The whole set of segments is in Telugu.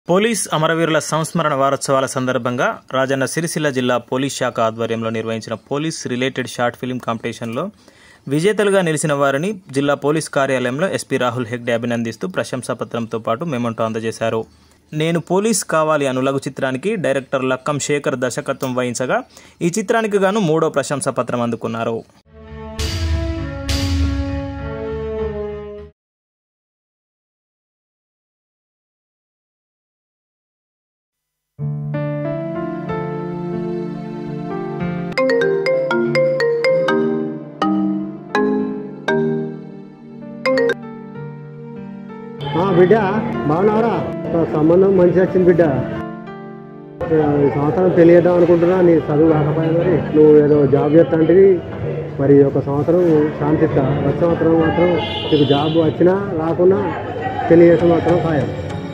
పోలీస్ అమరవీరుల సంస్మరణ వారోత్సవాల సందర్భంగా రాజన్న సిరిసిల్ల జిల్లా పోలీస్ శాఖ ఆధ్వర్యంలో నిర్వహించిన పోలీస్ రిలేటెడ్ షార్ట్ ఫిలిం కాంపిటీషన్లో విజేతలుగా నిలిచిన వారిని జిల్లా పోలీస్ కార్యాలయంలో ఎస్పీ రాహుల్ హెగ్డే అభినందిస్తూ ప్రశంసాపత్రంతో పాటు మెమంటో అందజేశారు నేను పోలీస్ కావాలి అను లఘు చిత్రానికి డైరెక్టర్ లక్కం శేఖర్ దర్శకత్వం వహించగా ఈ చిత్రానికి గాను మూడో ప్రశంసా పత్రం అందుకున్నారు ఆ, బిడ్డ బాగున్నావరా ఆ, సంబంధం మంచి వచ్చింది బిడ్డ ఆ, ఈ సంవత్సరం తెలియద్దాం అనుకుంటున్నా నీ చదువు కాకపోయా మరి నువ్వు ఏదో జాబ్ చేస్తాంటివి మరి ఒక సంవత్సరం శాంతిస్తా వచ్చే సంవత్సరం మాత్రం నీకు జాబ్ వచ్చినా రాకున్నా తెలియజేసిన మాత్రం ఖాయం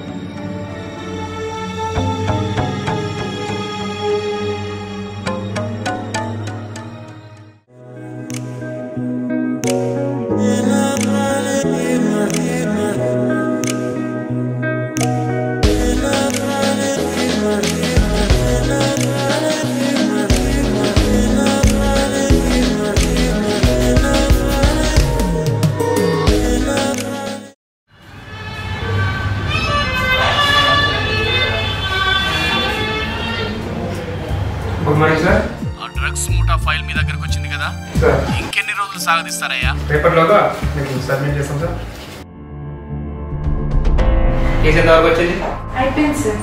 గుడ్ మార్నింగ్ సార్ ఆ డ్రగ్స్ ముఠా ఫైల్ మీ దగ్గరకు వచ్చింది కదా సార్ ఇంకెన్ని రోజులు సాగదీస్తారయ్యా పేపర్లోగా మీకు సబ్మిట్ చేస్తాం సార్ కేసు ఎంతవరకు వచ్చింది అయిపోయింది సార్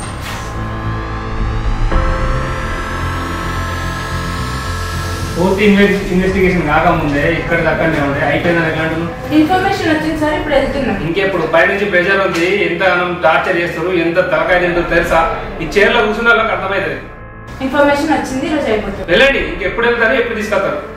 పూర్తి ఇన్వెస్టిగేషన్ కాకముందే ఇక్కడ దక్కనే ఉండే అయిపోయిందని ఎట్లా అంటున్నావు ఇన్ఫర్మేషన్ వచ్చింది సార్ ఇప్పుడు వెళ్తున్నాం ఇంకెప్పుడు పై నుంచి ప్రెషర్ ఉంది ఎంత టార్చర్ చేస్తారు ఎంత తలకాయ తింటారు తెలుసా ఈ చైర్లో కూర్చున్న వాళ్ళకి అర్థమవుతుంది ఇన్ఫర్మేషన్ వచ్చింది ఈరోజు అయిపోతుంది వెళ్ళండి ఇంకెప్పుడు వెళ్తారు ఎప్పుడు తీసుకొస్తారు